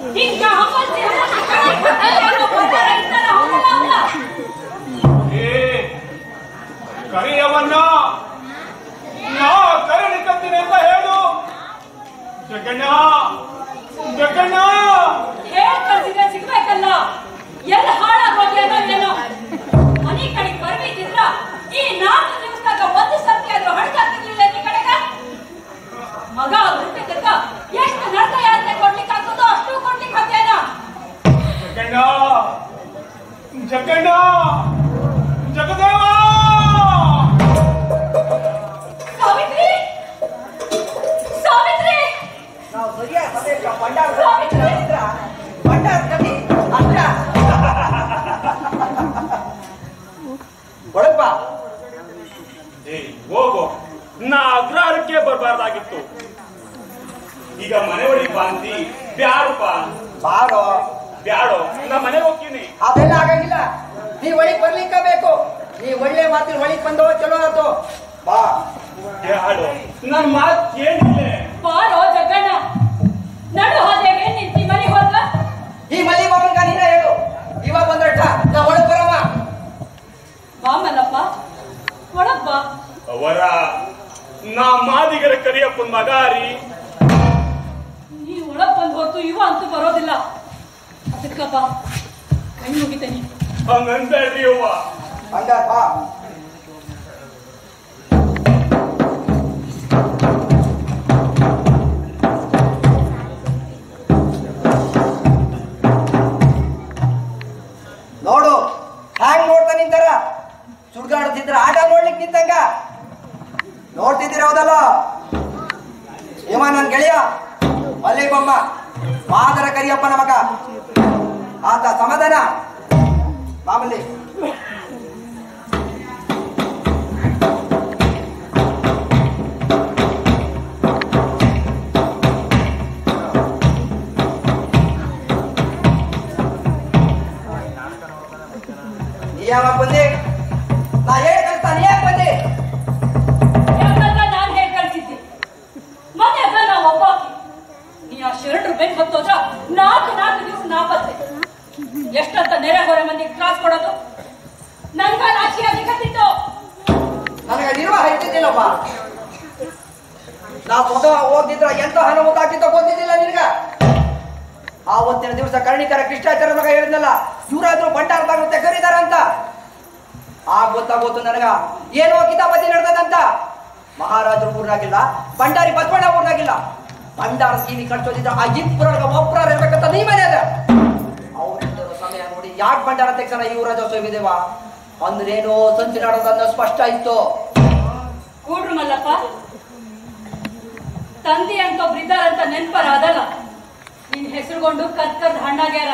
ಹಿಂಗ ಹಂಬಲ್ಸಿ ಹಂಬಲ್ಸಿ ಬಂದಾರ ಇದ್ದಾರ ಹೋಗಲ್ಲ ಅವ್ನ. ಏ ಕರಿಯವನ್ನ ನಾ ಕರಣಿಕತ್ತೀನಿ ಅಂತ ಹೇಳು ಜಗಣ್ಣ ಜಗಣ್ಣ ಹೇಳ್ ಕಳ್ಸಿದ್ರೆ ಸಿಗ್ಬೇಕಲ್ಲ ಎಲ್ಲಿ ಹಾಳಾಗ್ ಹೋಗ್ಯಾನೋ ಏನೋ ಮನೆ ಕಡೆಗೆ ಬರ್ಬೇಕಿದ್ರ ಈ ನಾಲ್ಕು ದಿವಸದಾಗ ಒಂದು ಸರ್ತಿ ಆದ್ರೂ ಹಡ್ಕಾಗ್ತಿರ್ಲಿಲ್ಲ ಈ ಕಡೆಗ ಮಗ ಹುಟ್ಟಿದ್ದಕ್ಕ ಎಷ್ಟು ನರ್ಕ ಯಾತ್ರೆ ಕೊಡ್ಲಿಕ್ಕೆ ಆಗ್ತದೋ ಅಷ್ಟು ಕೊಡ್ಲಿಕ್ಕೆ ಹಾಕ್ಯಾನ ಜಗಣ್ಣ ಜಗಣ್ಣ ಜಗದೇವ ಸಾವಿತ್ರಿ ಸಾವಿತ್ರಿ ನಾವು ಸರಿಯಾದ ಸಮಯಕ್ಕೆ ಭಂಡಾರ ಸಾವಿತ್ರಿ! ಹೇಳಿದ್ರ ಭಂಡಾರ ಕಟ್ಟಿ ಅಷ್ಟ ಒಳಗ್ ಬಾ ಏ ಹೋಗು ನಾ ಅಗ್ರಹಾರಕ್ಕೆ ಬರಬಾರ್ದಾಗಿತ್ತು ಈಗ ಮನೆ ಒಳಗೆ ಬಾಂತಿ ಬ್ಯಾಡಪ್ಪ ಬಾರೋ ಬ್ಯಾಡೋ ನಾ ಮನೆ ಹೋಗ್ತೀನಿ ಅದೆಲ್ಲ ಆಗಂಗಿಲ್ಲ ನೀ ಒಳಗ್ ಬರ್ಲಿಕ್ಕ ಬೇಕು ನೀ ಒಳ್ಳೆ ಮಾತಿನ ಒಳಗ್ ಬಂದೋ ಚಲೋ ಆತು ಬಾ ಬ್ಯಾಡೋ ನನ್ ಮಾತ್ ಕೇಳಿಲ್ಲ ಬಾರೋ ಜಗ್ಗಣ್ಣ ನಡು ಹಾದಿಯಾಗೆ ನಿಂತಿ ಮನೆ ಹೋದ್ಲ ಈ ಮಲ್ಲಿ ಬಾಬನ್ಗ ನೀನ ಹೇಳು ಇವಾಗ ಬಂದ್ರಟ ನಾ ಒಳಗ್ ಬರವ ಬಾ ಮಲ್ಲಪ್ಪ ಒಳಗ್ ಬಾ ಅವರ ನಾ ಮಾದಿಗರ ಕರಿಯಪ್ಪನ ಮಗ ರೀ ನೀ ಒಳಗ್ ಬಂದ್ ಹೊತ್ತು ಇವ ಅಂತೂ ಬರೋದಿಲ್ಲ ಅದಕ್ಕ ಬಾ ಕೈ ಮುಗಿತೇನೆ ಹಂಗನ್ಬೇಡ್ರಿ ಅವ್ವ ಭಂಡಾರ ಬಾ ನೋಡು ಹ್ಯಾಂಗ್ ನೋಡ್ತಾ ನಿಂತಾರ ಸುಡ್ಗಾಡ್ತಿದ್ರ ಆಟ ನೋಡ್ಲಿಕ್ ನಿಂತಂಗ ನೋಡ್ತಿದ್ದೀರ ಹೌದಲ್ಲ ಇವ ನನ್ ಗೆಳೆಯ ಮಲ್ಲಿಗೊಮ್ಮ ಮಾದರ ಕರಿಯಪ್ಪನ ಮಗ ಆತ ಸಮಾಧಾನ ಮಾಮಲ್ಲಿ ನೀ ಯಾವಾಗ ಬಂದೆ ನಾ ಹೇಳಿ ಕಲ್ತಾ ನೀ ಯಾಕೆ ಬಂದೆ ಯಾಕಂದ್ರ ನಾನ್ ಹೇಗ್ ಕಳ್ಸಿದ್ದೆ ಮನ್ಯಾಗ ನಾವ್ ಒಬ್ಬಾಕಿ ನೀ ಆ ಶರಣರು ಬೆನ್ ಹೊತ್ತೋದ್ರ ನಾಲ್ಕು ನಾಲ್ಕು ದಿವಸ ನಾಪತ್ತೆ ಎಷ್ಟಂತ ನೆರೆ ಹೊರೆ ಮಂದಿಗೆ ಕ್ಲಾಸ್ ಕೊಡೋದು ನನ್ಗ ನಾಚಿಕೆ ಆಗ್ಲಿಕ್ಕತ್ತಿತ್ತು ನನಗೆ ನಿರ್ವಾಹ ಇದ್ದಿದ್ದಿಲ್ಲಪ್ಪ ನಾ ಸ್ವತಃ ಓದಿದ್ರ ಎಂತ ಹಣ ಓದಾಕಿದ್ದ ಗೊತ್ತಿದ್ದಿಲ್ಲ ನಿನಗ ಆವತ್ತಿನ ದಿವಸ ಕರ್ಣಿಕರ ಕೃಷ್ಣಾಚಾರ್ಯ ಮಗ ಹೇಳಿದ್ನಲ್ಲ ಇವರಾದ್ರೂ ಭಂಡಾರದಾಗುತ್ತೆ ಕರೀದಾರ ಅಂತ ಆ ಗೊತ್ತಾಗೋತು ನನಗ ಏನೋ ಕಿತಾಪತಿ ನಡೆದದಂತ ಮಹಾರಾಜರು ಊರ್ನಾಗಿಲ್ಲ ಭಂಡಾರಿ ಬಸವಣ್ಣ ಊರ್ನಾಗಿಲ್ಲ ಭಂಡಾರ ಕಿವಿ ಕಟ್ಟೋದಿದ್ರ ಆ ಇಬ್ಬರೊಳಗ ಒಬ್ಬರ ಇರ್ಬೇಕಂತ ನೀ ಮನೆ ಅದ ಅವ್ರಿದ್ದರ ಸಮಯ ನೋಡಿ ಯಾಕೆ ಭಂಡಾರ ತೆಗ್ಸಣ ಯುವರಾಜ ಸೋಮಿದೇವ ಅಂದ್ರೇನೋ ಸಂಚು ನಡೆದನ್ನ ಸ್ಪಷ್ಟ ಇತ್ತು ಕೂಡ್ರು ಮಲ್ಲಪ್ಪ ತಂದೆ ಅಂತ ಒಬ್ರಿದ್ದಾರಂತ ನೆನ್ಪರ ಅದಲ್ಲ ನಿನ್ ಹೆಸರುಗೊಂಡು ಕದ್ ಕದ್ ಹಣ್ಣಾಗ್ಯಾರ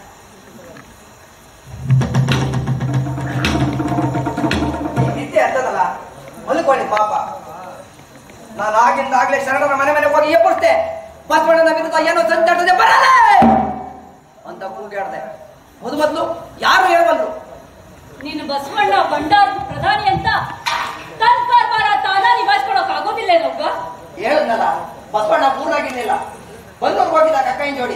ನಿದ್ದೆ ಅಂತದಲ್ಲ ಮಲ್ಕೊಳ್ಳಿ ಪಾಪ ನಾನು ಆಗಿಂದ ಆಗ್ಲೇ ಶರಣರ ಮನೆ ಮನೆ ಹೋಗಿ ಎಬ್ಬರ್ತೆ ಬಸವಣ್ಣನ ವಿರುದ್ಧ ಏನೋ ಸಂಚಾಟದೆ ಬರಲ್ಲ ಅಂತ ಕೂಗಾಡ್ದೆ ಮೊದ ಮೊದಲು ಯಾರು ಹೇಳಬಲ್ರು ನೀನು ಬಸವಣ್ಣ ಭಂಡಾರ ಪ್ರಧಾನಿ ಅಂತ ತನ್ ಕಾರ್ಬಾರ ತಾನ ನಿಭಾಯಿಸ್ಕೊಳಕ್ ಆಗೋದಿಲ್ಲ ನಮ್ಗ ಹೇಳದ್ನಲ್ಲ ಬಸವಣ್ಣ ಪೂರ್ಣಾಗಿರ್ಲಿಲ್ಲ ಬಂದವ್ರು ಹೋಗಿದ್ದ ಕಕ್ಕೈನ್ ಜೋಡಿ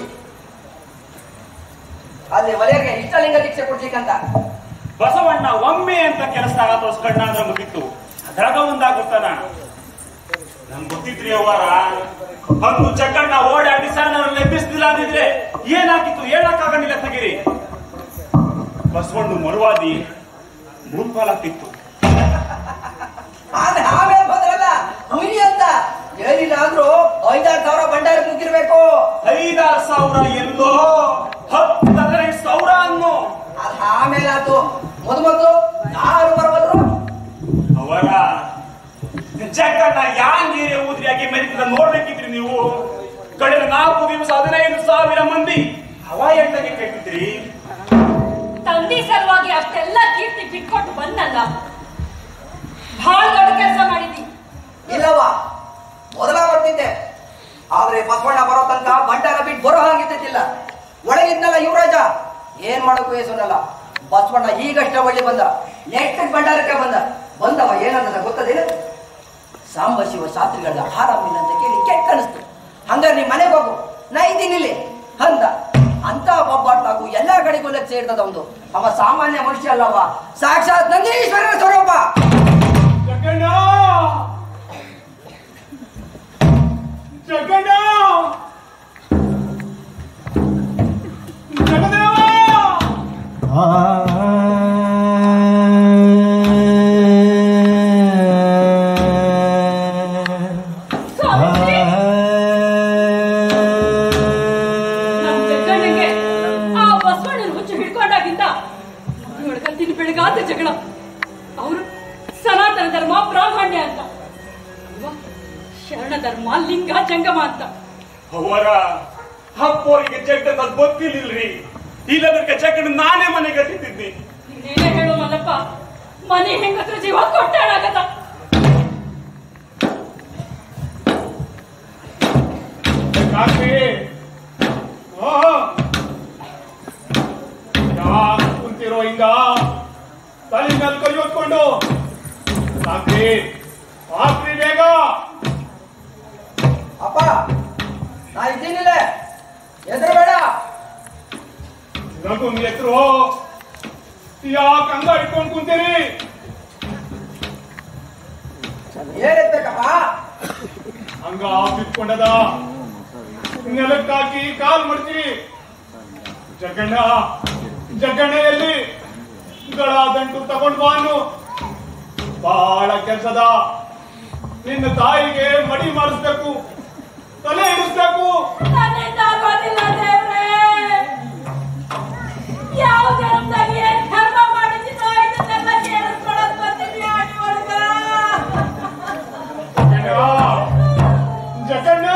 ಅಲ್ಲಿ ಒಲೆಯರ್ಗೆ ಇಷ್ಟಲಿಂಗ ದೀಕ್ಷೆ ಕೊಡ್ಲಿಕ್ಕಂತ ಬಸವಣ್ಣ ಒಮ್ಮೆ ಅಂತ ಕೆಲಸ ತೋರ್ಸ್ಕೊಂಡ ಅಂದ್ರೆ ಮುಗಿತ್ತು ಅದ್ರಾಗ ಒಂದಾಗುತ್ತಾನ ನಮ್ಗೆ ಗೊತ್ತಿದ್ರಿ ಅವರ ಹಂಗು ಜಗ್ಗಣ್ಣ ಓಡಾಡಿ ಸಣ್ಣವ್ರನ್ನ ಎಬ್ಬಿಸ್ತಿಲ್ಲ ಅಂದಿದ್ರೆ ಏನಾಗಿತ್ತು ಹೇಳಕ್ಕಾಗಲಿಲ್ಲ ತೆಗಿರಿ ಬಸವಣ್ಣ ಮರುವಾದಿ ಮೂರ್ಪಾಲಾಗ್ತಿತ್ತು ಆದ್ರೆ ಆಮೇಲೆ ಬಂದ್ರಲ್ಲ ಹುಯಿ ಅಂತ ಏನಿಲ್ಲ ಅಂದ್ರು ಐದಾರು ಸಾವಿರ ಭಂಡಾರ ಮುಗಿರ್ಬೇಕು ಐದಾರು ಸಾವಿರ ಎಲ್ಲೋ ಹತ್ತು ಹದಿನೈದು ಸಾವಿರ ಅನ್ನೋ ಅದ್ ಆಮೇಲೆ ಆತು ಮೊದ ಮೊದಲು ಯಾರು ಬರಬಲ್ರು ಅವರ ಜಗ್ಗಣ್ಣ ಯಾಂಗೇರಿ ಊದ್ರಿಯಾಗಿ ಮೆರಿತದ ನೋಡ್ಬೇಕಿದ್ರಿ ನೀವು ಕಳೆದ ನಾಲ್ಕು ದಿವಸ ಹದಿನೈದು ಸಾವಿರ ಮಂದಿ ಹವಾ ಎಂಟಾಗಿ ಕಟ್ಟಿದ್ರಿ ತಂದೆ ಸಲುವಾಗಿ ಅಷ್ಟೆಲ್ಲ ಕೀರ್ತಿ ಬಿಟ್ಕೊಟ್ಟು ಬಂದಲ್ಲ ಬಹಳ ದೊಡ್ಡ ಕೆಲಸ ಮಾಡಿದಿ ಇಲ್ಲವ ಮೊದಲ ಬರ್ತಿದ್ದೆ ಆದ್ರೆ ಬಸವಣ್ಣ ಬರೋ ತನಕ ಭಂಡಾರ ಬಿಟ್ಟು ಬರೋ ಹಾಗಿದ್ದಿಲ್ಲ ಒಳಗಿದ್ನಲ್ಲ ಯುವರಾಜ ಏನ್ ಮಾಡಕ್ಕೂ ಹೆಸರಲ್ಲ ಬಸವಣ್ಣ ಈಗಷ್ಟೇ ಒಳ್ಳೆ ಬಂದ ನೆಕ್ಸ್ಟ್ ಭಂಡಾರಕ್ಕೆ ಬಂದ ಬಂದವ ಏನಂದ ಗೊತ್ತದೇನು ಸಾಂಬ ಶಿವ ಶಾಸ್ತ್ರಿಗಳ ಆರಾಮಿಲ್ಲ ಅಂತ ಕೇಳಿ ಕೆಟ್ಟ ಅನಿಸ್ತು ಹಂಗಾರೆ ನೀ ಮನೆಗೆ ಹೋಗು ನಾ ಇದ್ದೀನಿ ಇಲ್ಲಿ ಅಂದ ಕುಲಕ್ಕೆ ಸೇರ್ತದ ಒಂದು ಅವ ಸಾಮಾನ್ಯ ಮನುಷ್ಯ ಅಲ್ಲವ ಸಾಕ್ಷಾತ್ ನಂದೀಶ್ವರನ ಸ್ವರೂಪ ಜಗಣ್ಣ ಜಗಣ್ಣ ಜಗದೇವ ಸ್ವಾಮೀಜಿ ನಮ್ ಜಗ್ಗಣ್ಣಂಗೆ ಆ ಬಸವಣ್ಣನ ಹುಚ್ಚು ಹಿಡ್ಕೊಂಡಾಗಿಂದ ಒಳಗಂತಿನ ಬೆಳಗಾದ ಜಗಳ ಅವರು ಸನಾತನ ಧರ್ಮ ಬ್ರಾಹ್ಮಣ್ಯ ಅಂತ ಅಲ್ವಾ? ಶರಣ ಧರ್ಮ ಲಿಂಗ ಜಂಗಮ ಅಂತ ಅವರ ಅಪ್ಪೋರಿಗೆ ಜಗ್ಗದ ಗೊತ್ತಿರ್ಲಿಲ್ರಿ ಇಲ್ಲದಕ್ಕೆ ಜಗ್ಗನ ನಾನೇ ಮನೆ ಕಟ್ಟಿದ್ದೆ ನೀನೇನೇ ಹೇಳು ಮಲ್ಲಪ್ಪ ಮನೆ ಹೆಂಗತ್ರ ಜೀವ ಕೊಟ್ಟಾಡಾಗತ್ತ ಕಾಕಿ ಓ ಯಾಕೆ ಕುಂತಿರೋ ಹಿಂಗ ತಲೆ ಮೇಲೆ ಕೈ ಹೊತ್ಕೊಂಡು ಕಾಕಿ ಆಕ್ರಿ ಬೇಗ ಅಪ್ಪ ನಾ ಇದ್ದೀನಿಲ್ಲ ಎದುರು ಬೇಡ ನಗು ಎತ್ರು ಯಾಕೆ ಹಂಗ ಇಟ್ಕೊಂಡು ಕುಂತೀರಿ ಏನ್ ಎತ್ಬೇಕಪ್ಪ ಹಂಗ ಬಿಟ್ಕೊಂಡದ ನೆಲಕ್ಕೆ ಹಾಕಿ ಕಾಲ್ ಮಡ್ಚಿ ಜಗ್ಗಣ್ಣ ಜಗ್ಗಣ್ಣ ಎಲ್ಲಿ ಗಳ ದಂಟು ತಗೊಂಡ್ ಬಾನು ಬಹಳ ಕೆಲ್ಸದ ನಿನ್ನ ತಾಯಿಗೆ ಮಡಿ ಮಾಡಿಸ್ಬೇಕು ತಲೆ ಇಡಿಸ್ಬೇಕು ನನ್ನಿಂದ ಆಗೋದಿಲ್ಲ ದೇವ್ರೇ ಯಾವ ಜನ್ಮದಾಗ ಏನ್ ಕರ್ಮ ಮಾಡಿದ್ದೀನೋ ಇದನ್ನೆಲ್ಲ ಕೇಳಿಸ್ಕೊಳಕ್ ಬರ್ತೀನಿ ಆಡಿ ಒಳಗ ಜಗ್ಗಣ್ಣ ಜಗ್ಗಣ್ಣ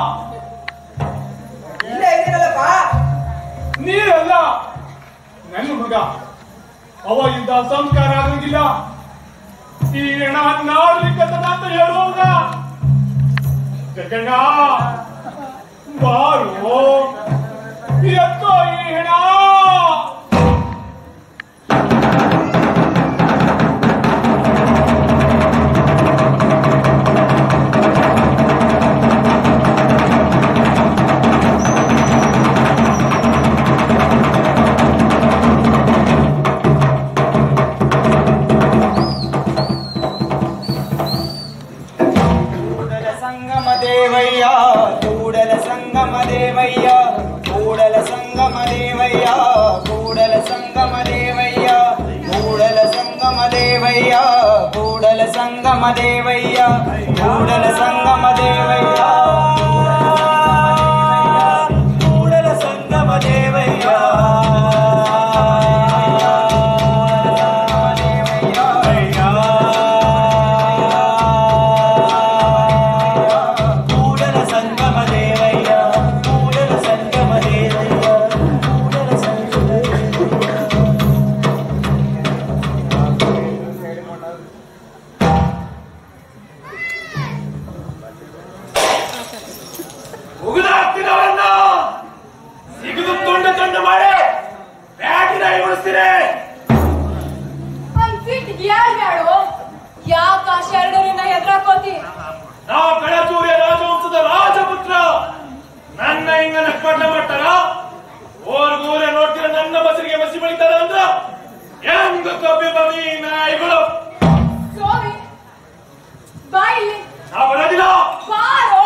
ಇಲ್ಲೇ ಇದ್ದೀನಲ್ಲಪ್ಪ ನೀರಲ್ಲ ನನ್ನ ಮಗ ಅವ ಇದ್ದ ಸಂಸ್ಕಾರ ಆಗಂಗಿಲ್ಲ ಈ ಹೆಣ ನಾಡ್ಲಿಕ್ಕತ್ತದ ಅಂತ ಹೇಳುವಾಗ ಜಗಣ್ಣ ಬಾರು ಎತ್ತೋ ಈ ಹೆಣ ಕೂಡಲ ಸಂಗಮ ದೇವಯ್ಯ ಕೂಡಲ ಸಂಗಮ ದೇವಯ್ಯ ಕೂಡಲ ಸಂಗಮ ದೇವಯ್ಯ ಕೂಡಲ ಸಂಗಮ ದೇವಯ್ಯ ಕೂಡಲ ಸಂಗಮ ದೇವಯ್ಯ ಕೂಡಲ ಸಂಗಮ ದೇವಯ್ಯ ಕೂಡಲ ಸಂಗಮ ದೇವಯ್ಯ ಕೂಡಲ ಸಂಗಮ ದೇವಯ್ಯ ಕೂಡಲ ಸಂಗಮ ದೇವಯ್ಯ ಕೂಡಲ ಸಂಗಮ ದೇವಯ್ಯ ಕೂಡಲ ಸಂಗಮ ಮುಗಿದಾಗ್ತಿದವರನ್ನ ಸಿಗಿದು ತುಂಡು ತುಂಡು ಮಾಡಿ ಬ್ಯಾಟಿನ ಉಳಿಸ್ತೀರಿ ಒಂದ್ ಸಿಟ್ಟಿಗೆ ಯಾರ್ ಬ್ಯಾಡು ಯಾಕ ಶರಣರನ್ನ ಎದುರಾಕೋತಿ ನಾ ಕಳಚೂರಿಯ ರಾಜವಂಶದ ರಾಜಪುತ್ರ ನನ್ನ ಹಿಂಗನ ಪಟ್ಟ ಮಟ್ಟರ ಓರ್ಗೂರೆ ನೋಡ್ತಿರ ನನ್ನ ಬಸರಿಗೆ ಬಸಿ ಬಳಿತಾರ ಅಂದ್ರ ಹೆಂಗ ಕಬ್ಬಿ ಬದಿ ನಾಯಿಗಳು ಸ್ವಾಮಿ ಬಾಯಿ ನಾ ಬರೋದಿಲ್ಲ ಬಾರೋ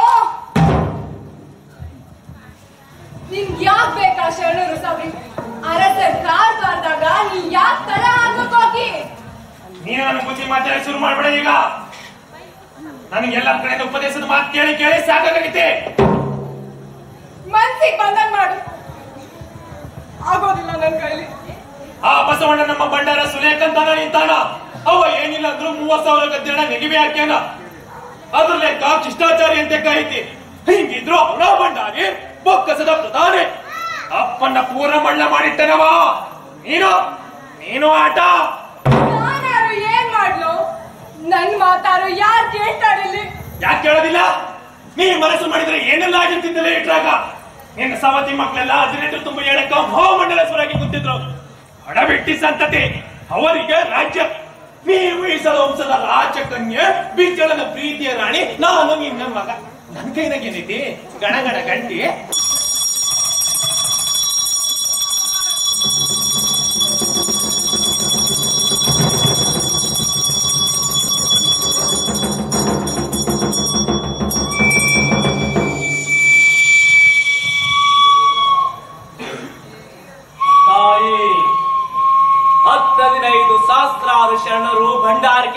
ನಿನ್ಗ್ ಯಾಕ್ ಬೇಕಾ ಶರಣರು ಸಾಬ್ರಿ ಅರಸರ್ ಕಾರ್ಬಾರ್ದಾಗ ನೀ ಯಾಕ್ ತಡ ಹಾಕೋಕಿ ನೀನು ನನ್ನ ಬುದ್ಧಿ ಮಾತಾಡಿ ಶುರು ಮಾಡ್ಬೇಡ ಈಗ ನನಗೆ ಎಲ್ಲ ಕಡೆಯಿಂದ ಉಪದೇಶದ ಮಾತು ಕೇಳಿ ಕೇಳಿ ಸಾಕಾಗೈತೆ ಮನ್ಸಿಗೆ ಬಂದಂಗ್ ಮಾಡು ಆಗೋದಿಲ್ಲ ನನ್ ಕೈಲಿ ಆ ಬಸವಣ್ಣ ನಮ್ಮ ಬಂಡಾರ ಸುಲೇಖಂತಾನ ನಿಂತಾನ ಅವ ಏನಿಲ್ಲ ಅಂದ್ರೂ ಮೂವತ್ ಸಾವಿರ ಗದ್ದೆಣ ನೆಗಿವೆ ಹಾಕ್ಯಾನ ಅದ್ರ ಲೆಕ್ಕ ಶಿಷ್ಟಾಚಾರಿ ಅಂತ ಐತಿ ಹಿಂಗಿದ್ರು ಅವನ ಬಂಡಾರಿ ಬೊಕ್ಕಸದ ಪ್ರಧಾನಿ ಅಪ್ಪನ್ನ ಪೂರ ಮಳ್ಳ ಮಾಡಿಟ್ಟನವ ನೀನು ನೀನು ಆಟ ನಾನ್ಯಾರು ಏನ್ ಮಾಡ್ಲು ನನ್ ಮಾತಾರು ಯಾರ್ ಕೇಳ್ತಾರಿಲ್ಲಿ ಯಾಕೆ ಕೇಳೋದಿಲ್ಲ ನೀ ಮನಸ್ಸು ಮಾಡಿದ್ರೆ ಏನೆಲ್ಲ ಆಗಿರ್ತಿದ್ದಲ್ಲ ಇಟ್ರಾಗ ನಿನ್ನ ಸವತಿ ಮಕ್ಕಳೆಲ್ಲ ಹದಿನೆಂಟು ತುಂಬ ಹೇಳಕ್ಕ ಮಹಾಮಂಡಲೇಶ್ವರಾಗಿ ಕೂತಿದ್ರು ಹಡಬಿಟ್ಟಿ ಸಂತತಿ ಅವರಿಗೆ ರಾಜ್ಯ ನೀವು ಈಸದ ವಂಶದ ರಾಜಕನ್ಯೆ ಬಿಚ್ಚಳನ ಪ್ರೀತಿಯ ರಾಣಿ ನಾನು ನಿನ್ನ ಮಗ ನನ್ ಕೈನಾಗ ಏನೈತಿ ಗಣಗಣ ಗಂಟಿ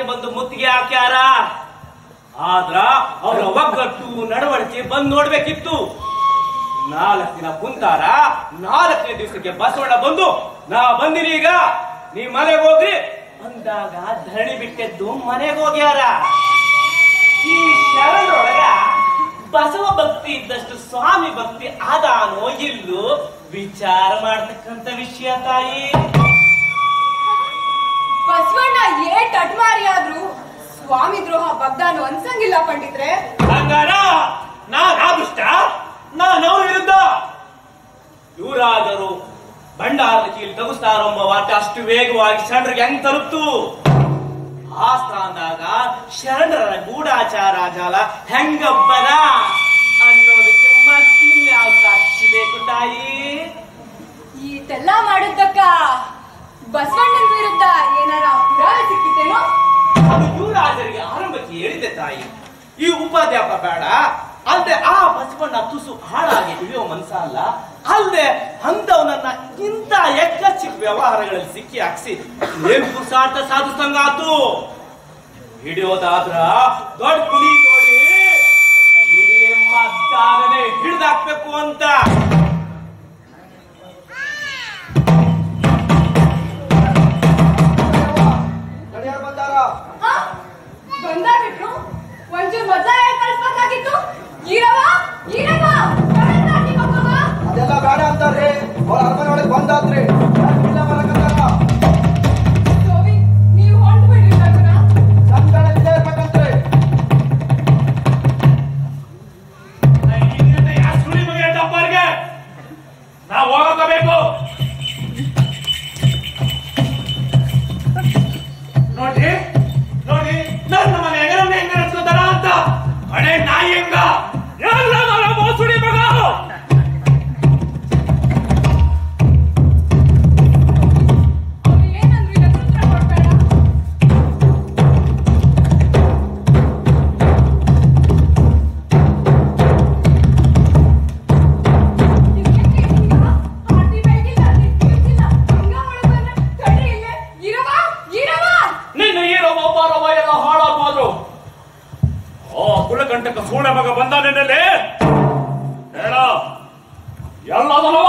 ಬಂದು ಮುತ್ತಿಗೆ ಹಾಕ್ಯಾರ ಆದ್ರ ಅವರ ಒಗ್ಗಟ್ಟು ನಡವಳಿಕೆ ಬಂದ್ ನೋಡ್ಬೇಕಿತ್ತು ನಾಲ್ಕು ದಿನ ಕುಂತಾರ ನಾಲ್ಕನೇ ದಿವಸಕ್ಕೆ ಬಸವಣ್ಣ ಬಂದು ನಾ ಬಂದಿನಿ ಈಗ ನೀ ಮನೆಗೆ ಹೋಗ್ರಿ ಅಂದಾಗ ಧರಣಿ ಬಿಟ್ಟೆದ್ದು ಮನೆಗೆ ಹೋಗ್ಯಾರ ಈ ಶರಣರೊಳಗ ಬಸವ ಭಕ್ತಿ ಇದ್ದಷ್ಟು ಸ್ವಾಮಿ ಭಕ್ತಿ ಅದಾನೋ ಇಲ್ಲೋ ವಿಚಾರ ಮಾಡ್ತಕ್ಕಂತ ವಿಷಯ ತಾಯಿ ಬಸವಣ್ಣ ಏಟ್ ಅಡ್ಮಾರಿ ಆದ್ರೂ ಸ್ವಾಮಿ ದ್ರೋಹ ಬಗ್ದಾನು ಅನ್ಸಂಗಿಲ್ಲ ಪಂಡಿತ್ರೆ ಹಂಗಾರ ನಾನ್ ಆ ದುಷ್ಟ ನಾನ್ ಅವ್ರ ವಿರುದ್ಧ ಇವರಾದರೂ ಭಂಡಾರದ ಕೀಲಿ ತಗುಸ್ತಾರೆಂಬ ವಾರ್ತೆ ಅಷ್ಟು ವೇಗವಾಗಿ ಶರಣರಿಗೆ ಹೆಂಗ್ ತಲುಪ್ತು ಆ ಸ್ಥಾನದಾಗ ಶರಣರ ಗೂಢಾಚಾರ ಜಾಲ ಹೆಂಗಬ್ಬದ ಅನ್ನೋದಕ್ಕೆ ಮತ್ತಿನ್ಯಾವ ಸಾಕ್ಷಿ ಬೇಕು ತಾಯಿ ಈಟೆಲ್ಲ ಮಾಡಿದ್ದಕ್ಕ ಬಸವಣ್ಣನ ವಿರುದ್ಧ ಏನಾರ ಪುರಾವೆ ಸಿಕ್ಕಿತೇನೋ ಅದು ಯುವರಾಜರಿಗೆ ಆರಂಭಕ್ಕೆ ಹೇಳಿದೆ ತಾಯಿ ಈ ಉಪಾಧ್ಯಾಪ ಬೇಡ ಅಲ್ದೆ ಆ ಬಸವಣ್ಣ ತುಸು ಹಾಳಾಗಿ ಹಿಡಿಯೋ ಮನ್ಸ ಅಲ್ಲ ಅಲ್ದೆ ಅಂತವನನ್ನ ಇಂಥ ಎಕ್ಕಚ್ಚಿಕ್ ವ್ಯವಹಾರಗಳಲ್ಲಿ ಸಿಕ್ಕಿ ಹಾಕ್ಸಿ ಏನ್ ಪುರುಷಾರ್ಥ ಸಾಧಿಸಂಗಾತು ಹಿಡಿಯೋದಾದ್ರ ದೊಡ್ಡ ಕುಡಿ ತೋಡಿ ಇಡೀ ಮದ್ದಾಗನೆ ಹಿಡಿದಾಕ್ಬೇಕು ಅಂತ ಗಡಿಯಾರ ಬಂದಾರ ಹಾ? ಬಂದ ಬಿಟ್ರು ಒಂಚೂರು ಮೊದ್ಲ ಹೇಳ್ ಕಳ್ಸ್ಬೇಕಾಗಿತ್ತು ಈರವ ಈರವ ಕರೆಂಟ್ ಹಾಕಿ ಮಕ್ಕವ. ಅದೆಲ್ಲ ಬೇಡ ಅಂತಾರ್ರಿ ಅವ್ರ ಅರಮನೆ ಒಳಗೆ ಬಂದಾತ್ರಿ ಇಲ್ಲ ಬರಕತ್ತಾರ ಸೋವಿ, ನೀವ್ ಹೊರ್ಟ್ ಬಿಡ್ರಿ ಲಗ್ನ. ಸಂಕಟ ಇಲ್ಲೇ ಇರ್ಬೇಕಂತ್ರಿ ಸುಳಿ ಮಗ ಡಬ್ಬರ್ಗೆ ನಾವ್ ಹೋಗಬೇಕು ನೋಡಿ ನೋಡಿ ನನ್ನ ಮನೆ ಹೆಂಗ ಹೆಂಗ ನಡ್ಸ್ಕೊತಾರ ಅಂತ ಹಣೆ ನಾಯಿ ಹೆಂಗ ಎಲ್ಲ ಮಗ ಮೋಸುಡಿ ಮಗ ಅವ್ರು ಏನಂದ್ರು ಇದಕ್ಕೆ ಉತ್ತರ ಕೊಡ್ಬೇಡ. ಇದೇನ್ರಿ ಹಿಂಗ? ಆರ್ತಿ ಬೆಳಗಿಲ್ಲ, ನಿತ್ಯ ಬಿಚ್ಚಿಲ್ಲ, ಹಂಗ ಒಳಗ್ ಬಂದ್ರೆ ತಡಿ ಇಲ್ಲೇ. ಈರವ, ಈರವ. ನಿನ್ನ ಹೀರೋ ಒಬ್ಬರವ ಎಲ್ಲ ಹಾಳಾಗ್ಬೋದು ಓ ಕುಲಕಂಟಕ ಸೂಳೆ ಮಗ ಬಂದ ನಿನ್ನಲ್ಲಿ ಹೇಳ ಎಲ್ಲದನವ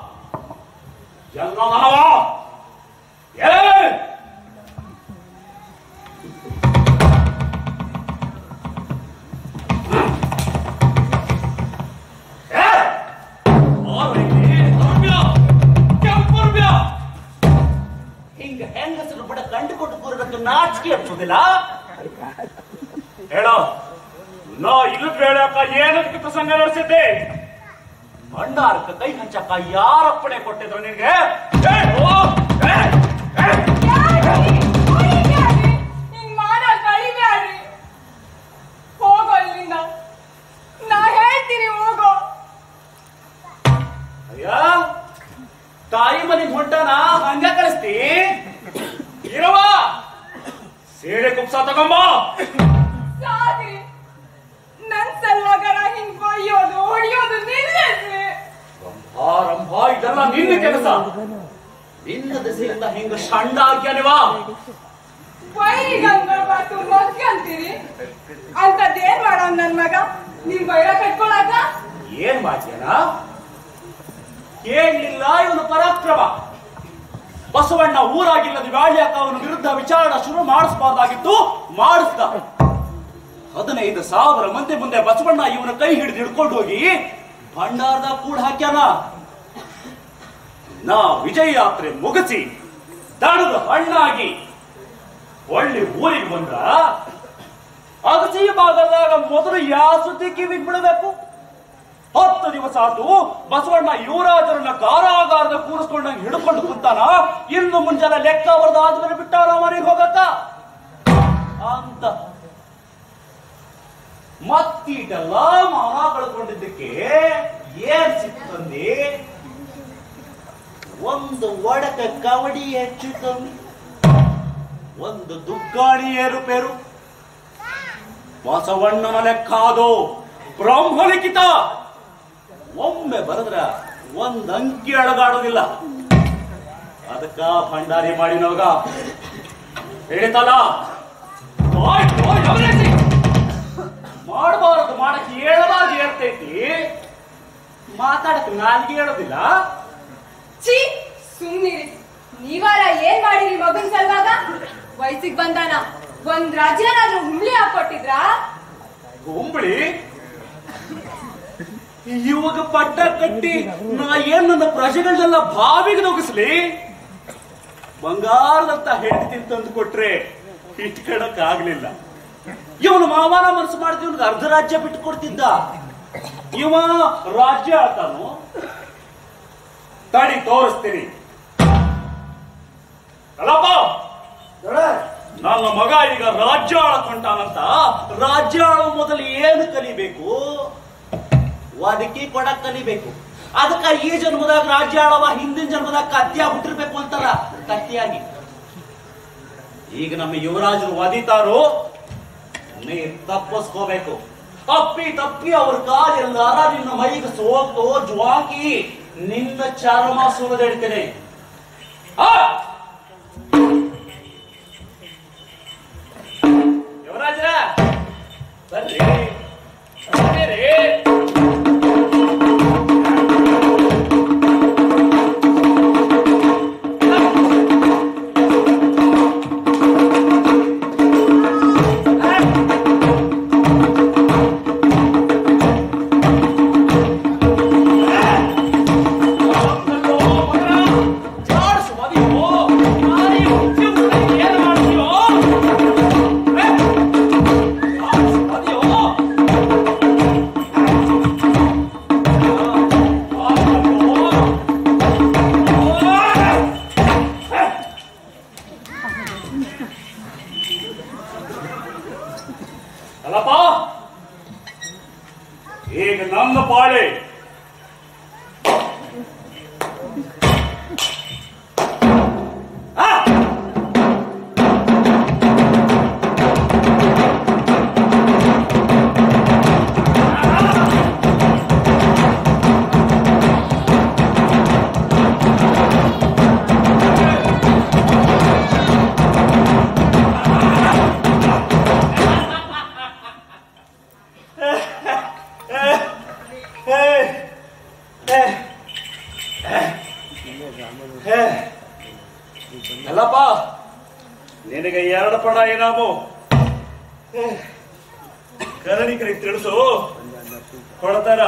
ಎಲ್ಲದನವ ಏ ಏ! ಆರು ಇಲ್ಲಿ, ದ್ರವ್ಯ, ಕೆಂಪುರ್ವ್ಯ. ಹಿಂಗ ಹೆಂಗಸರು ಬಿಡ ಕಂಡು ಕೊಟ್ಟು ಕೂರಬೇಕು ನಾಚಿಕೆ ಇರ್ತದಿಲ್ಲ ಹೇಳೋ ನಾ ಇಲ್ಲದ ಹೇಳಕ ಏನದಕ್ಕೆ ಪ್ರಸಂಗ ನಡೆಸಿದ್ದೆ ಭಂಡಾರಕ್ಕೆ ಕೈ ಹಂಚಕ್ಕ ಯಾರಪ್ಪಣೆ ಕೊಟ್ಟಿದ್ರು ನಿನ್ಗೆ ಹೇಳು, ಏ, ಏ. ಯಾರ್ರಿ? ಹೊಡಿಬ್ಯಾಡ್ರಿ. ಹಿಂಗ್ ಮಾನ ಕಳಿಬ್ಯಾಡ್ರಿ. ಹೋಗೋ ಇಲ್ಲಿಂದ. ನಾ ಹೇಳ್ತೀನಿ ಹೋಗೋ ಅಯ್ಯ ತಾಯಿ ಮನೆಗ್ ಹೊಂಟಾನ ಹಂಗ ಕಳಿಸ್ತಿ ಇರವ ಸೀರೆ ಕುಪ್ಸ ತಗೊಂಬ ಸಾಕ್ರಿ ನನ್ ಸಲ್ವಾಗರ ಹಿಂಗ್ ಬೈಯೋದು ಹೊಡಿಯೋದು ನಿಲ್ಲಿಸ್ರಿ ಆರಂಭ ಇದೆಲ್ಲ ನಿನ್ನ ಕೆಲಸ ನಿನ್ನ ದೆಸೆಯಿಂದ ಹಿಂಗ ಸಣ್ಣ ಆಗ್ಯಾನಿವ ಬೈರಿಗಂದ್ರ ಬಾತು ಮಗ್ಗಿ ಅಂತೀರಿ ಅಂತದೇನ್ ಮಾಡವ್ ನನ್ ಮಗ ನಿಮ್ ಬೈರ ಕಟ್ಕೊಳಕ ಏನ್ ಮಾಡ್ಯಾನ ಕೇಳಲಿಲ್ಲ ಇವನು ಪರಾಕ್ರಮ ಬಸವಣ್ಣ ಊರಾಗಿಲ್ಲದ ವ್ಯಾಳ್ಯಾಕ ಅವನ ವಿರುದ್ಧ ವಿಚಾರಣೆ ಶುರು ಮಾಡಿಸಬಾರ್ದಾಗಿತ್ತು ಮಾಡಿಸ್ದ ಹದಿನೈದು ಸಾವಿರ ಮಂದಿ ಮುಂದೆ ಬಸವಣ್ಣ ಇವನ ಕೈ ಹಿಡಿದು ಹಿಡ್ಕೊಂಡು ಹೋಗಿ ಭಂಡಾರದ ಕೂಡ ಹಾಕ್ಯಾನ ನಾ ವಿಜಯ ಯಾತ್ರೆ ಮುಗಿಸಿ ದಣದ ಹಣ್ಣಾಗಿ ಒಳ್ಳೆ ಊರಿಗೆ ಬಂದ್ರ ಅಗಸಿ ಭಾಗದಾಗ ಮೊದಲು ಯಾವ ಸುದ್ದಿ ಕಿವಿಗೆ ಬಿಡಬೇಕು ಹತ್ತು ದಿವಸ ಆತು ಬಸವಣ್ಣ ಯುವರಾಜರನ್ನ ಕಾರಾಗಾರದ ಕೂರಿಸ್ಕೊಂಡಂಗೆ ಹಿಡ್ಕೊಂಡು ಕುಂತಾನ ಇನ್ನು ಮುಂಜಾನೆ ಲೆಕ್ಕ ಅವರದ್ದು ಆದ್ಮೇಲೆ ಬಿಟ್ಟಾರ ಮನೆಗೆ ಹೋಗಕ್ಕ ಅಂತ ಮತ್ತೀಟೆಲ್ಲ ಮಾನ ಕಳ್ಕೊಂಡಿದ್ದಕ್ಕೆ ಏನ್ ಸಿಕ್ತಂದಿ ಒಂದು ಒಡಕ ಕವಡಿ ಹೆಚ್ಚು ಕಮ್ಮಿ ಒಂದು ದುಗ್ಗಾಣಿ ಏರುಪೇರು ಬಸವಣ್ಣನ ಲೆಕ್ಕ ಅದು ಬ್ರಹ್ಮಲಿಖಿತ ಒಮ್ಮೆ ಬರೆದ್ರ ಒಂದ್ ಅಂಕಿ ಅಳಗಾಡೋದಿಲ್ಲ ಅದಕ್ಕ ಭಂಡಾರಿ ಮಾಡಿನವಾಗ ಹೇಳಿತಲ್ಲ ಆಯ್ತು, ಗಮನಿಸಿ. ಮಾಡಬಾರದು ಮಾಡಕ್ಕೆ ಹೇಳಬಾರ್ದು ಹೇಳ್ತೈತಿ ಮಾತಾಡಕ್ಕೆ ನಾಲ್ಗೆ ಹೇಳೋದಿಲ್ಲ ಛೀ ಸುಮ್ನಿರಿ ನೀವಾರ ಏನ್ ಮಾಡಿರಿ ಮಗನ್ ಸಲ್ವಾಗ ವಯಸ್ಸಿಗೆ ಬಂದಾನ ಒಂದ್ ರಾಜ್ಯನಾದ್ರೂ ಹುಮ್ಳಿ ಹಾಕೊಟ್ಟಿದ್ರಾ ಕುಂಬಳಿ ಇವಾಗ ಪಟ್ಟ ಕಟ್ಟಿ ನಾ ಏನ್ ನನ್ನ ಪ್ರಜೆಗಳನ್ನೆಲ್ಲ ಬಾವಿಗೆ ನುಗ್ಗಿಸ್ಲಿ ಬಂಗಾರದಂತ ಹೆಂಡತಿ ತಂದು ಕೊಟ್ರೆ ಇಟ್ಕೊಳಕ್ ಆಗ್ಲಿಲ್ಲ ಇವನು ಮಾವನ ಮನಸ್ಸು ಮಾಡಿದ ಇವ್ನಿಗೆ ಅರ್ಧ ರಾಜ್ಯ ಬಿಟ್ಟು ಕೊಡ್ತಿದ್ದ ಇವ ರಾಜ್ಯ ಆತಾನು ತಡಿ ತೋರಿಸ್ತೀನಿ ಅಲ್ಲಪ್ಪ ನನ್ನ ಮಗ ಈಗ ರಾಜ್ಯ ಆಳಕೊಂಟಾನಂತ ರಾಜ್ಯ ಆಳೋ ಮೊದಲು ಏನು ಕಲಿಬೇಕು ಅದಕ್ಕೆ ಕೊಡಕ್ ಕಲಿಬೇಕು ಅದಕ್ಕ ಈ ಜನ್ಮದಾಗ ರಾಜ್ಯ ಆಳವ ಹಿಂದಿನ ಜನ್ಮದಾಗ ಕತ್ತಿ ಆಗ್ಬಿಟ್ಟಿರ್ಬೇಕು ಅಂತಾರ ಕತ್ತಿಯಾಗಿ ಈಗ ನಮ್ಮ ಯುವರಾಜರು ಒದಿತಾರೋ ನೀ ತಪ್ಪಿಸ್ಕೋಬೇಕು ತಪ್ಪಿ ತಪ್ಪಿ ಅವ್ರ ಕಾಲೆಲ್ಲಾರ ನಿನ್ನ ಮೈಗೆ ಸೋತು ಜ್ವಾಕಿ ನಿನ್ನ ಚರ್ಮ ಸುರಿದಿಡ್ತೇನೆ ಆ ಯುವರಾಜರ ಬರ್ರಿ ಬರ್ರಿ ಜಾಡ್ಸು ಮದಿಯೋ ನಾಯಿ ಹುಟ್ಟಿ ಹುಟ್ಟಿ ಏನು ಮಾಡ್ತೀಯೋ ಜಾಡ್ಸು ಮದಿಯೋ ಅಲ್ಲಪ್ಪ ಈಗ ನನ್ನ ಪಾಳೆ ಆ! ಅಲ್ಲಪ್ಪ ನಿನಗೆ ಎರಡು ಪಡ ಏನಾಮು ಕರಣಿಕರಿಗೆ ತಿಳಿಸು ಕೊಡ್ತಾರ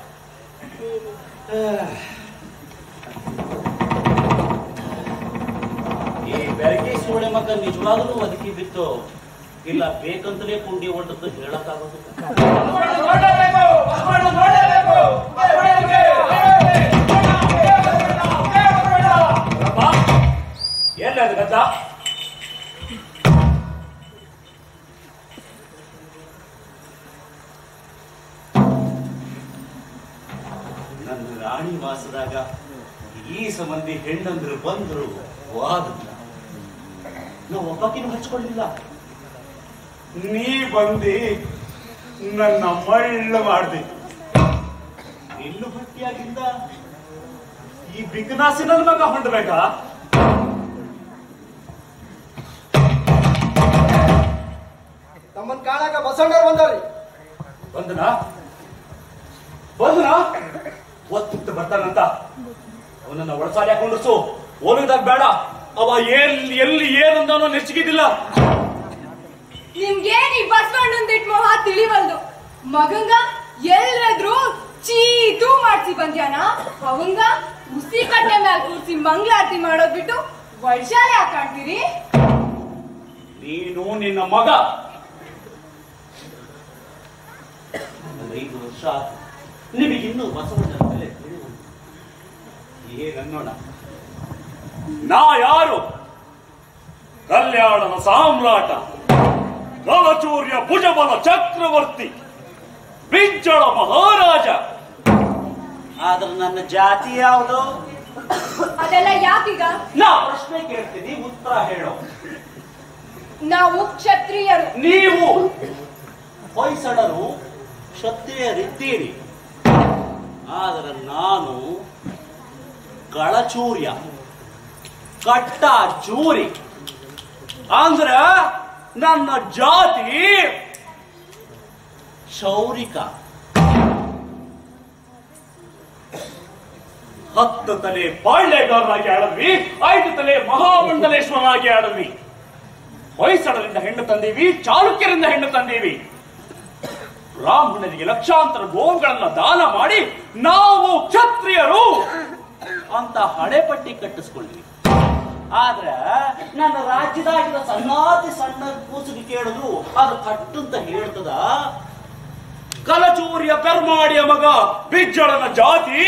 ಈ ಬೆಳಗ್ಗೆ ಸೋಳೆ ಮಗ ನಿಜವಾಗ್ಲೂ ಅದಕ್ಕೆ ಬಿತ್ತು ಇಲ್ಲ ಬೇಕಂತಲೇ ಕುಂಡಿ ಹೊಡೆದು ಹೇಳಕ್ಕಾಗೋದು ಎಲ್ಲ ಅದು ಗದ್ದ ನನ್ನ ರಾಣಿ ವಾಸದಾಗ ಈ ಸಂಬಂಧಿ ಹೆಣ್ಣಂದ್ರು ಬಂದ್ರು ವಾದಿಲ್ಲ ನಾವು ಒಬ್ಬಕಿನೂ ಹಚ್ಕೊಳ್ಳಿಲ್ಲ ನೀ ಬಂದಿ ನನ್ನ ಮಳ್ಳ ಮಾಡ್ದಿ ಇನ್ನು ಭಟ್ಟಿಯಾಗಿಂದ ಈ ಬಿಗ್ನಾಸಿ ನನ್ನ ಮಗ ಹೊಂಡ್ಬೇಕಾ ತಮ್ಮನ್ ಕಾಣಾಕ ಬಸವಣ್ಣವ್ರು ಬಂದವ್ರಿ ಬಂದನ ಬಂದನ ಒತ್ತಿಟ್ಟು ಬರ್ತಾನಂತ ಅವನನ್ನ ಒಳಸಾಲಿ ಹಾಕೊಂಡಿಸು ಓಲಿದಾಗ ಬೇಡ ಅವ ಎಲ್ಲಿ ಎಲ್ಲಿ ಏನಂದಾನೋ ನೆಚ್ಚಿಗಿದ್ದಿಲ್ಲ ನಿಮ್ಗೇನ್ ಈ ಬಸವಣ್ಣಂದಿಟ್ ಮೋಹ ತಿಳಿವಲ್ದು ಮಗಂಗ ಎಲ್ರದ್ರು ಚೀತು ಮಾಡ್ಸಿ ಬಂದ್ಯಾನ ಅವಂಗ ಉಸಿ ಕಟ್ಟೆ ಮ್ಯಾಲ ಕೂರ್ಸಿ ಮಂಗಳಾರತಿ ಮಾಡೋದ್ ಬಿಟ್ಟು ವೈಶಾಲಿ ಹಾಕಾಣ್ತೀರಿ ನೀನು ನಿನ್ನ ಮಗ ಒಂದು ಐದು ವರ್ಷ ಆತು. ನಿಮಗಿನ್ನೂ ಬಸವಣ್ಣನ ಮೇಲೆ ತಿಳಿವು ಏನನ್ನೋಣ ನಾ ಯಾರು ಕಲ್ಯಾಣದ ಸಾಮ್ರಾಟ ಕಲಚೂರ್ಯ ಭುಜಬಲ ಚಕ್ರವರ್ತಿ ಬಿಂಚಳ ಮಹಾರಾಜ ಆದ್ರೆ ನನ್ನ ಜಾತಿ ಯಾವುದು ಅದೆಲ್ಲ ಯಾಕೀಗ ನಾ ಪ್ರಶ್ನೆ ಕೇಳ್ತೀನಿ ಉತ್ತರ ಹೇಳೋ ನಾವು ಕ್ಷತ್ರಿಯರು ನೀವು ಹೊಯ್ಸಳರು ಕ್ಷತ್ರಿಯರಿದ್ದೀರಿ ಆದರೆ ನಾನು ಗಳಚೂರ್ಯ ಕಟ್ಟ ಚೂರಿ ಅಂದ್ರ ನನ್ನ ಜಾತಿ ಶೌರಿಕ ಹತ್ತು ತಲೆ ಪಾಳ್ಯಗಾರರಾಗಿ ಆಡದ್ವಿ ಐದು ತಲೆ ಮಹಾಮಂಡಲೇಶ್ವರನಾಗಿ ಆಡದ್ವಿ ಹೊಯ್ಸಳರಿಂದ ಹೆಣ್ಣು ತಂದೀವಿ ಚಾಲುಕ್ಯರಿಂದ ಹೆಣ್ಣು ತಂದೀವಿ ಬ್ರಾಹ್ಮಣರಿಗೆ ಲಕ್ಷಾಂತರ ಗೋವುಗಳನ್ನ ದಾನ ಮಾಡಿ ನಾವು ಕ್ಷತ್ರಿಯರು ಅಂತ ಹಣೆಪಟ್ಟಿ ಕಟ್ಟಿಸ್ಕೊಳ್ವಿ ಆದ್ರ ನನ್ನ ರಾಜ್ಯದಾಗಿರೋ ಸಣ್ಣಾತಿ ಸಣ್ಣ ಕೂಸಿಗೆ ಕೇಳುದು ಅದು ಕಟ್ಟಂತ ಹೇಳ್ತದ ಕಲಚೂರಿಯ ಪೆರ್ಮಾಡಿಯ ಮಗ ಬಿಜ್ಜಳನ ಜಾತಿ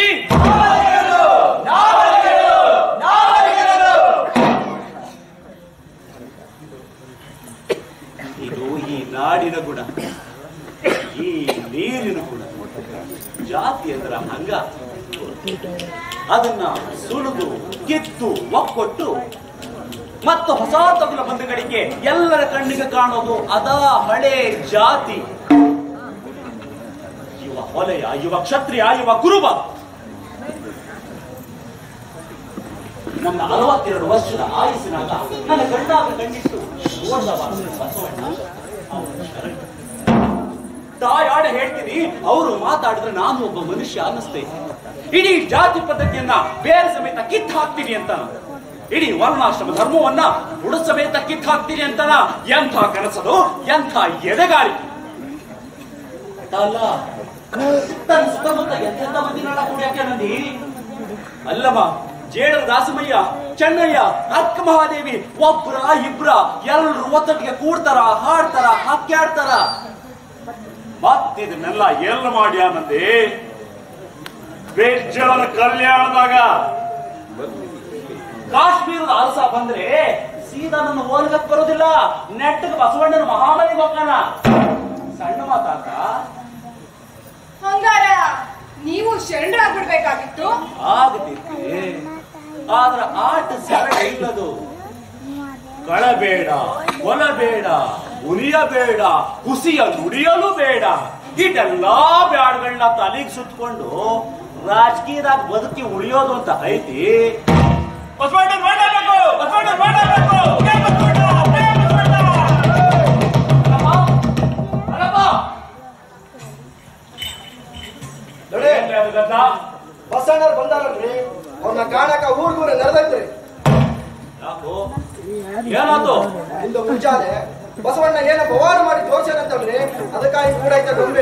ಇದು ಈ ನಾಡಿನ ಗುಣ ಈ ನೀರಿನ ಗುಣ ಜಾತಿ ಅಂದ್ರ ಹಂಗ ಅದನ್ನ ಸುಳಿದು ಕಿತ್ತು ಒಕ್ಕೊಟ್ಟು ಮತ್ತು ಹೊಸ ತಗುಲ ಬಂಧುಗಳಿಗೆ ಎಲ್ಲರ ಕಣ್ಣಿಗೆ ಕಾಣೋದು ಅದ ಹಳೆ ಜಾತಿ ಇವ ಹೊಲೆಯ ಇವ ಕ್ಷತ್ರಿಯ ಇವ ಕುರುಬ ನನ್ನ ಅರವತ್ತೆರಡು ವರ್ಷದ ಆಯುಸ್ಸಿನಾಗ ನನ್ನ ಗಂಡಾಗ ಕಂಡಿಟ್ಟು ಓಡಬಾರದು ಬಸವಣ್ಣ ಅವನ ಶರಣ. ತಾಯಾಡ ಹೇಳ್ತೀನಿ ಅವರು ಮಾತಾಡಿದ್ರೆ ನಾನು ಒಬ್ಬ ಮನುಷ್ಯ ಅನ್ನಿಸ್ತೈತೆ ಇಡೀ ಜಾತಿ ಪದ್ಧತಿಯನ್ನ ಬೇರೆ ಸಮೇತ ಕಿತ್ತು ಹಾಕ್ತೀನಿ ಅಂತ ಇಡೀ ವರ್ಣಾಶ್ರಮ ಧರ್ಮವನ್ನ ಬುಡ ಸಮೇತ ಕಿತ್ತು ಹಾಕ್ತೀನಿ ಅಂತನ ಎಂಥ ಕನಸದು ಎಂಥ ಎದೆಗಾರಿ ಅಲ್ಲ ತನ್ನ ಸುತ್ತಮುತ್ತ ಎಂತೆಂತ ಮಂದಿನೆಲ್ಲ ಕೂಡ್ಯಾಕೆ ನಂದಿ ಅಲ್ಲಮ್ಮ ಜೇಡರ ದಾಸಮಯ್ಯ ಚೆನ್ನಯ್ಯ ಅಕ್ಕ ಮಹಾದೇವಿ ಒಬ್ರ ಇಬ್ರ ಎಲ್ರು ಒತ್ತಟ್ಟಿಗೆ ಕೂಡ್ತಾರ ಹಾಡ್ತಾರ ಹಾಕ್ಯಾಡ್ತಾರ ಮತ್ತಿದನ್ನೆಲ್ಲ ಎಲ್ಲ ಮಾಡ್ಯಾನಂದೆ ಬೇಜಾರ ಕಲ್ಯಾಣದಾಗ ಕಾಶ್ಮೀರದ ಅರಸ ಬಂದ್ರೆ ಸೀದಾ ನನ್ನ ಓಲ್ಗಕ್ ಬರೋದಿಲ್ಲ ನೆಟ್ಟಗೆ ಬಸವಣ್ಣನ ಮಹಾಮನಿಗೆ ಹೋಗ್ತಾನ ಸಣ್ಣ ಮಾತಾತ ಹಂಗಾರ ನೀವು ಶರಣರಾಗ್ಬಿಡ್ಬೇಕಾಗಿತ್ತು ಆಗತಿತ್ತು ಆದ್ರ ಆಟ ಸರಳ ಇಲ್ಲದು ಕಳಬೇಡ ಕೊಲಬೇಡ ಉಲಿಯಬೇಡ ಕುಸಿಯ ನುಡಿಯಲು ಬೇಡ ಇದೆಲ್ಲಾ ಬ್ಯಾಡ್ಗಳನ್ನ ತಲೆಗೆ ಸುತ್ಕೊಂಡು ರಾಜಕೀಯದಾಗ ಬದುಕಿ ಉಳಿಯೋದು ಅಂತ ಐತಿ ಬಸವಣ್ಣ ಮಾಡಬೇಕು ಬಸವಣ್ಣ ಮಾಡಬೇಕು ಜೈ ಬಸವಣ್ಣ, ಜೈ ಬಸವಣ್ಣ. ಅಲ್ಲಪ್ಪ, ಅಲ್ಲಪ್ಪ. ನೋಡಿ ಏನ್ರಿ ಅದು ಗದ್ದ? ಬಸಣ್ಣವ್ರು ಬಂದಾರಲ್ರಿ ಅವ್ರನ್ನ ಕಾಣಕ ಊರ್ ದೂರ ನೆರೆದೈತ್ರಿ ಯಾಕೋ ಏನಾತು ಇಂದು ಮುಂಜಾನೆ ಬಸವಣ್ಣ ಏನೋ ಪವಾಡ ಮಾಡಿ ತೋರ್ಸ್ಯಾನಂತಲ್ರಿ ಅದಕ್ಕಾಗಿ ಕೂಡ ಐತೆ ಗೊಂಬೆ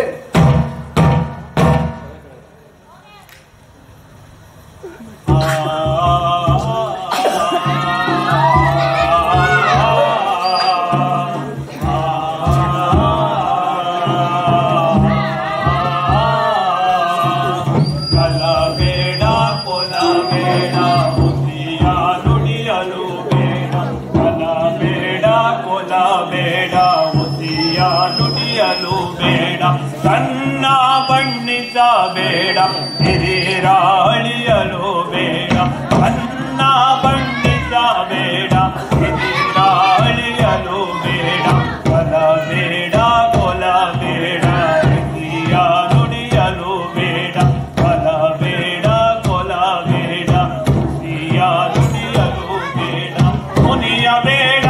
ಕಲಬೇಡ ಕೊಲಬೇಡ ಬುದ್ಧಿಯ ನುಡಿಯಲು ಬೇಡ ಕಲಬೇಡ ಕೊಲಬೇಡ ಬುದ್ಧಿಯ ನುಡಿಯಲು ಬೇಡ ಸಣ್ಣ ಬಣ್ಣಿಸಬೇಡ ಹಿರಿರಾಳಿಯಲು ಬೇಡ ಸಣ್ಣ ಬಣ್ಣಿಸಬೇಡ ಹಿರಿರಾಳಿಯಲು ಬೇಡ ಕಲಬೇಡ ಕೊಲಬೇಡ ಬುದ್ಧಿಯ ನುಡಿಯಲು ಬೇಡ ಕೊಲಬೇಡ ಕೊಲಬೇಡ ಬುದ್ಧಿಯ ನುಡಿಯಲು ಬೇಡ ಮುನಿಯಬೇಡ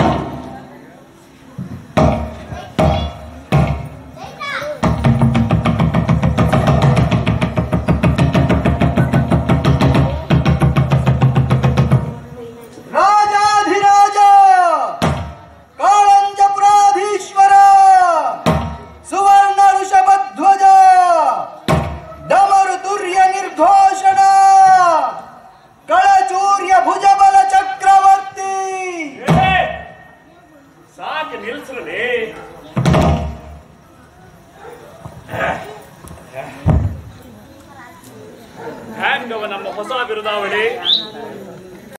ರಾಜಾಧಿರಾಜ ಕಾಳಂಜಪುರಾಧೀಶ್ವರ ಸುವರ್ಣ ಋಷಭಧ್ವಜ ಡಮರು ತುರ್ಯ ನಿರ್ಘೋಷಣ ಕಳಚೂರ್ಯ ಭುಜಬಲ ಚಕ್ರವರ್ತಿ ಏ, ಸಾಕು ನಿಲ್ಸ್ರಲಿ ಹ್ಯಾಂಗವ ನಮ್ಮ ಹೊಸ ಬಿರುದಾವಳಿ